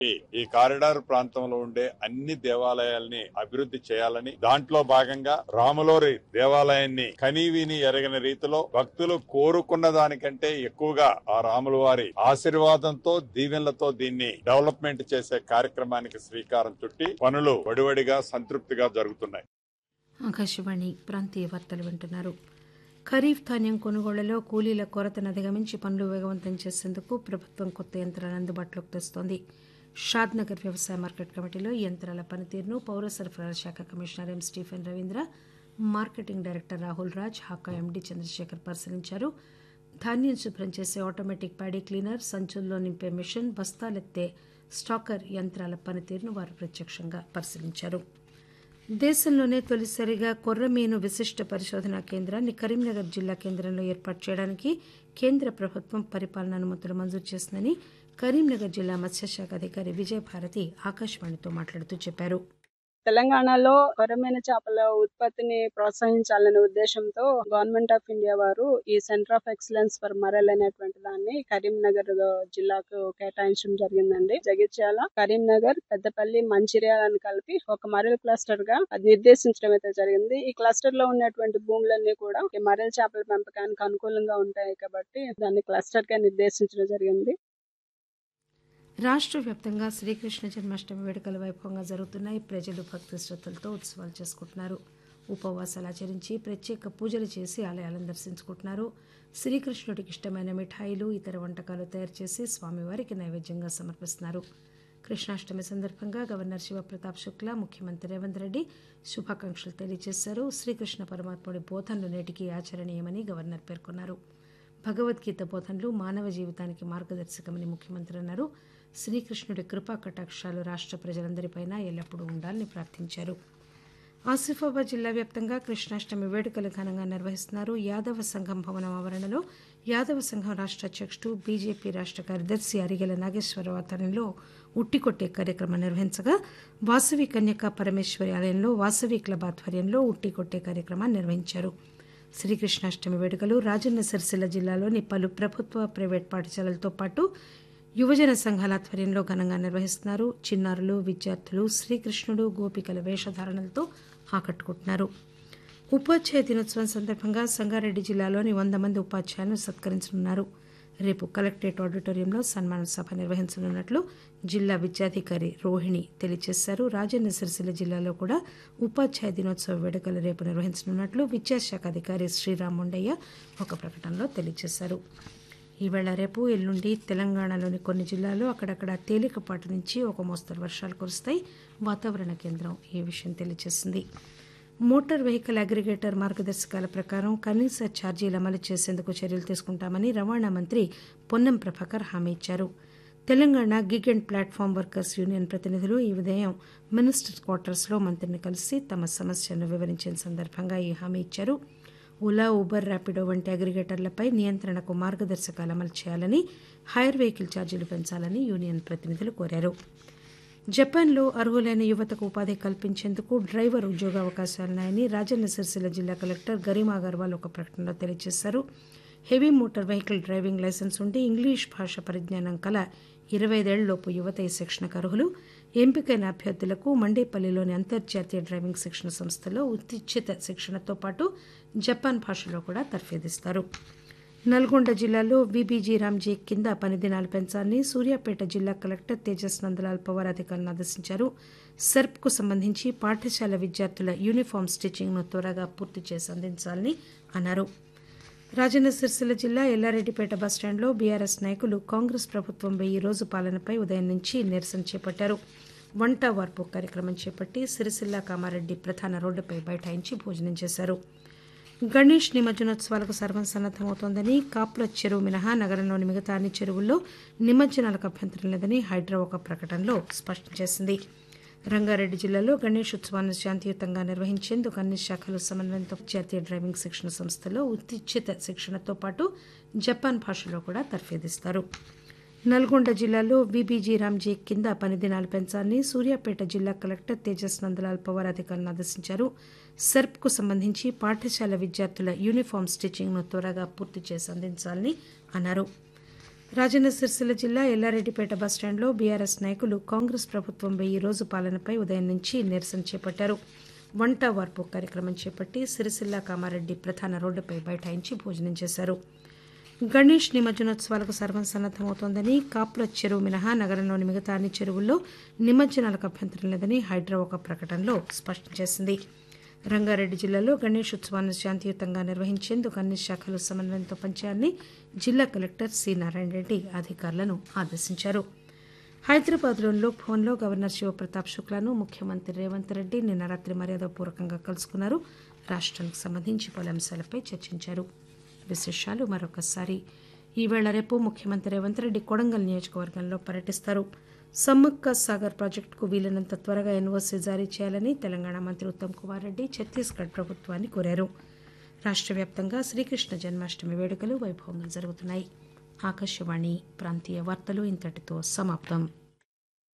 ఈ కారిడార్ ప్రాంతంలో ఉండే అన్ని దేవాలయాల్ని అభివృద్ధి చేయాలని దాంట్లో భాగంగా రాములోరి దేవాలయాన్ని కనీవిని ఎరగని రీతిలో భక్తులు కోరుకున్న దానికంటే ఎక్కువగా ఆ రాముల వారి ఆశీర్వాదంతో దీవెనలతో దీన్ని డెవలప్మెంట్ చేసే కార్యక్రమానికి శ్రీకారం చుట్టి పనులు వడివడిగా సంతృప్తిగా జరుగుతున్నాయి ఆకాశవాణి ప్రాంతీయ వార్తలు వింటున్నారు ఖరీఫ్ ధాన్యం కొనుగోళ్లలో కూలీల కొరతను అధిగమించి పనులు వేగవంతం చేసేందుకు ప్రభుత్వం కొత్త యంత్రాలను అందుబాటులోకి తెస్తోంది షాద్ నగర్ వ్యవసాయ మార్కెట్ కమిటీలో ఈ యంత్రాల పనితీరును పౌర సరఫరాల శాఖ commissioner M Stephen Ravindra marketing director Rahul Raj HACA MD Chandrasekhar పరిశీలించారు ధాన్యం శుభ్రం చేసే ఆటోమేటిక్ ప్యాడీ క్లీనర్ సంచుల్లో నింపే మిషన్ బస్తాలెత్తే స్టాకర్ యంత్రాల పనితీరును వారు ప్రత్యక్షంగా పరిశీలించారు దేశంలోనే తొలిసారిగా కొర్రమీను విశిష్ట పరిశోధనా కేంద్రాన్ని కరీంనగర్ జిల్లా కేంద్రంలో ఏర్పాటు చేయడానికి కేంద్ర ప్రభుత్వం పరిపాలన అనుమతులు మంజూరు చేసిందని కరీంనగర్ జిల్లా మత్స్యశాఖ అధికారి విజయభారతి ఆకాశవాణితో మాట్లాడుతూ చెప్పారు తెలంగాణలో కొరమైన చేపల ఉత్పత్తిని ప్రోత్సహించాలనే ఉద్దేశంతో గవర్నమెంట్ ఆఫ్ ఇండియా వారు ఈ centre of excellence for moral అనేటువంటి దాన్ని కరీంనగర్ జిల్లాకు కేటాయించడం జరిగిందండి జగిత్యాల కరీంనగర్ పెద్దపల్లి మంచిర్యాలని కలిపి ఒక మరల్ క్లస్టర్ గా అది నిర్దేశించడం అయితే జరిగింది ఈ క్లస్టర్ లో ఉన్నటువంటి భూములన్నీ కూడా ఈ మరల్ చేపల పెంపకానికి అనుకూలంగా ఉంటాయి కాబట్టి దాన్ని క్లస్టర్ గా నిర్దేశించడం జరిగింది రాష్ట్ర వ్యాప్తంగా శ్రీకృష్ణ జన్మాష్టమి వేడుకలు వైభవంగా జరుగుతున్నాయి ప్రజలు భక్తి శ్రద్ధలతో ఉత్సవాలు చేసుకుంటున్నారు ఉపవాసాలు ఆచరించి ప్రత్యేక పూజలు చేసి ఆలయాలను దర్శించుకుంటున్నారు శ్రీకృష్ణుడికి ఇష్టమైన మిఠాయిలు ఇతర వంటకాలు తయారు చేసి స్వామివారికి నైవేద్యంగా సమర్పిస్తున్నారు కృష్ణాష్టమి సందర్భంగా గవర్నర్ శివప్రతాప్ శుక్లా ముఖ్యమంత్రి రేవంత్ రెడ్డి శుభాకాంక్షలు తెలియజేశారు శ్రీకృష్ణ పరమాత్ముడి బోధనలు నేటికి ఆచరణీయమని గవర్నర్ పేర్కొన్నారు భగవద్గీత బోధనలు మానవ జీవితానికి మార్గదర్శకమని ముఖ్యమంత్రి అన్నారు శ్రీకృష్ణుడి కృపా కటాక్షాలు రాష్ట్ర ప్రజలందరిపైన ఎల్లప్పుడూ ఉండాలని ప్రార్థించారు ఆసిఫాబాద్ జిల్లా వ్యాప్తంగా కృష్ణాష్టమి వేడుకలు ఘనంగా నిర్వహిస్తున్నారు యాదవ సంఘం భవనం ఆవరణలో యాదవ సంఘం రాష్ట్ర అధ్యక్షుడు బీజేపీ రాష్ట్ర కార్యదర్శి అరిగెల నాగేశ్వరరావు ఆధ్వర్యంలో ఉట్టికొట్టే కార్యక్రమం నిర్వహించగా వాసవి కన్యకా పరమేశ్వరి ఆలయంలో వాసవి క్లబ్ ఆధ్వర్యంలో ఉట్టికొట్టే కార్యక్రమాన్ని నిర్వహించారు శ్రీకృష్ణాష్టమి వేడుకలు రాజన్న సిరిసిల్ల జిల్లాలోని పలు ప్రభుత్వ ప్రైవేట్ పాఠశాలలతో పాటు యువజన సంఘాల ఆధ్వర్యంలో ఘనంగా నిర్వహిస్తున్నారు చిన్నారులు విద్యార్థులు శ్రీకృష్ణుడు గోపికల వేషధారణలతో ఆకట్టుకుంటున్నారు ఉపాధ్యాయ దినోత్సవం సందర్భంగా సంగారెడ్డి జిల్లాలోని వంద మంది ఉపాధ్యాయులను సత్కరించనున్నారు రేపు కలెక్టరేట్ ఆడిటోరియంలో సన్మాన సభ నిర్వహించనున్నట్లు జిల్లా విద్యాధికారి రోహిణి తెలియజేశారు రాజన్న సిరిసిల్ల జిల్లాలో కూడా ఉపాధ్యాయ దినోత్సవ వేడుకలు రేపు నిర్వహించనున్నట్లు విద్యాశాఖ అధికారి శ్రీరామ్ ముండయ్య ఒక ప్రకటనలో తెలియజేశారు ఈవేళ రేపు ఎల్లుండి తెలంగాణలోని కొన్ని జిల్లాల్లో అక్కడక్కడ తేలికపాటి నుంచి ఒక మోస్తరు వర్షాలు కురుస్తాయి వాతావరణ కేంద్రం ఈ విషయం తెలియజేసింది మోటార్ వెహికల్ అగ్రిగేటర్ మార్గదర్శకాల ప్రకారం కనీస ఛార్జీలు అమలు చేసేందుకు చర్యలు తీసుకుంటామని రవాణా మంత్రి పొన్నం ప్రభాకర్ హామీ ఇచ్చారు Telangana gig and platform workers union ప్రతినిధులు ఈ ఉదయం మినిస్టర్స్ క్వార్టర్స్లో మంత్రిని కలిసి తమ సమస్యలను వివరించిన సందర్భంగా ఈ హామీ ఇచ్చారు ఓలా ఊబర్ ర్యాపిడో వంటి అగ్రిగేటర్లపై నియంత్రణకు మార్గదర్శకాలు అమలు చేయాలని హైర్ వెహికల్ ఛార్జీలు పెంచాలని యూనియన్ ప్రతినిధులు కోరారు జపాన్లో అర్హులైన యువతకు ఉపాధి కల్పించేందుకు డ్రైవర్ ఉద్యోగ అవకాశాలున్నాయని రాజన్న సిరిసిల్ల జిల్లా కలెక్టర్ గరిమా అగర్వాల్ ఒక ప్రకటనలో తెలియజేశారు heavy motor vehicle driving licence ఉండి ఇంగ్లీష్ భాష పరిజ్ఞానం కల ఇరవై ఐదేళ్లలోపు యువత ఈ శిక్షణకు అర్హులు ఎంపికైన అభ్యర్థులకు మండేపల్లిలోని అంతర్జాతీయ డ్రైవింగ్ శిక్షణ సంస్థలో ఉచిత శిక్షణతో పాటు జపాన్ భాషలో కూడా తర్ఫీదిస్తారు నల్గొండ జిల్లాలో బీబీజీ రామ్జీ కింద పని దినాలు పెంచాలని సూర్యాపేట జిల్లా కలెక్టర్ తేజస్ నందలాల్ పవార్ అధికారులను ఆదేశించారు సెర్ప్కు సంబంధించి పాఠశాల విద్యార్థుల యూనిఫామ్ స్టిచ్చింగ్ను త్వరగా పూర్తి చేసి అందించాలని అన్నారు రాజన్న సిరిసిల్ల జిల్లా ఎల్లారెడ్డిపేట బస్టాండ్లో బీఆర్ఎస్ నాయకులు కాంగ్రెస్ ప్రభుత్వం వెయ్యి రోజు పాలనపై ఉదయం నుంచి నిరసన చేపట్టారు వంట వార్పు కార్యక్రమం చేపట్టి సిరిసిల్ల కామారెడ్డి ప్రధాన రోడ్డుపై బైఠాయించి భోజనం చేశారు గణేష్ నిమజ్జనోత్సవాలకు సర్వం సన్నద్దమవుతోందని కాపుల చెరువు మినహా నగరంలోని మిగతా అన్ని చెరువుల్లో నిమజ్జనాలకు అభ్యంతరం లేదని హైడ్రా ఒక ప్రకటనలో స్పష్టం చేసింది రంగారెడ్డి జిల్లాలో గణేష్ ఉత్సవాన్ని శాంతియుతంగా నిర్వహించేందుకు అన్ని శాఖలు సమన్వయంతో జాతీయ డ్రైవింగ్ శిక్షణ సంస్థలో ఉచిత శిక్షణతో పాటు జపాన్ భాషలో కూడా తర్ఫీదిస్తారు నల్గొండ జిల్లాలో బీబీజీ రామ్జీ కింద పని దినాలు పెంచాలని సూర్యాపేట జిల్లా కలెక్టర్ తేజస్ నందలాల్ పవార్ అధికారులను ఆదేశించారు సెర్ప్కు సంబంధించి పాఠశాల విద్యార్థుల యూనిఫామ్ స్టిచ్చింగ్ను త్వరగా పూర్తి చేసి అందించాలని అన్నారు రాజన్న సిరిసిల్ల జిల్లా ఎల్లారెడ్డిపేట బస్టాండ్లో బీఆర్ఎస్ నాయకులు కాంగ్రెస్ ప్రభుత్వం వెయ్యి రోజు పాలనపై ఉదయం నుంచి నిరసన చేపట్టారు వంట వార్పు కార్యక్రమం చేపట్టి సిరిసిల్ల కామారెడ్డి ప్రధాన రోడ్డుపై బైఠాయించి భోజనం చేశారు గణేష్ నిమజ్జనోత్సవాలకు సర్వం సన్నద్దమవుతోందని కాపుల చెరువు మినహా నగరంలోని మిగతా అన్ని చెరువుల్లో నిమజ్జనాలకు అభ్యంతరం లేదని హైడ్రా ఒక ప్రకటనలో స్పష్టం చేసింది రంగారెడ్డి జిల్లాలో గణేష్ ఉత్సవాన్ని శాంతియుతంగా నిర్వహించేందుకు అన్ని శాఖలు సమన్వయంతో పనిచేయాలని జిల్లా కలెక్టర్ సి నారాయణ రెడ్డి అధికారులను ఆదేశించారు హైదరాబాద్లోని లోక్ భవన్లో గవర్నర్ శివప్రతాప్ శుక్లాను ముఖ్యమంత్రి రేవంత్ రెడ్డి నిన్న రాత్రి మర్యాదపూర్వకంగా కలుసుకున్నారు రాష్ట్రానికి సంబంధించి పలు అంశాలపై చర్చించారు విశేషాలు మరొకసారి ఈవేళ రేపు ముఖ్యమంత్రి రేవంత్ రెడ్డి కొడంగల్ నియోజకవర్గంలో పర్యటిస్తారు సమ్మక్క సాగర్ ప్రాజెక్టుకు వీలైనంత త్వరగా ఎన్ఓసీ జారీ చేయాలని తెలంగాణ మంత్రి ఉత్తమ్ కుమార్ రెడ్డి ఛత్తీస్గఢ్ ప్రభుత్వాన్ని కోరారు రాష్ట్ర వ్యాప్తంగా శ్రీకృష్ణ జన్మాష్టమి వేడుకలు వైభవంగా జరుగుతున్నాయి ఆకాశవాణి ప్రాంతీయ వార్తలు ఇంతటితో సమాప్తం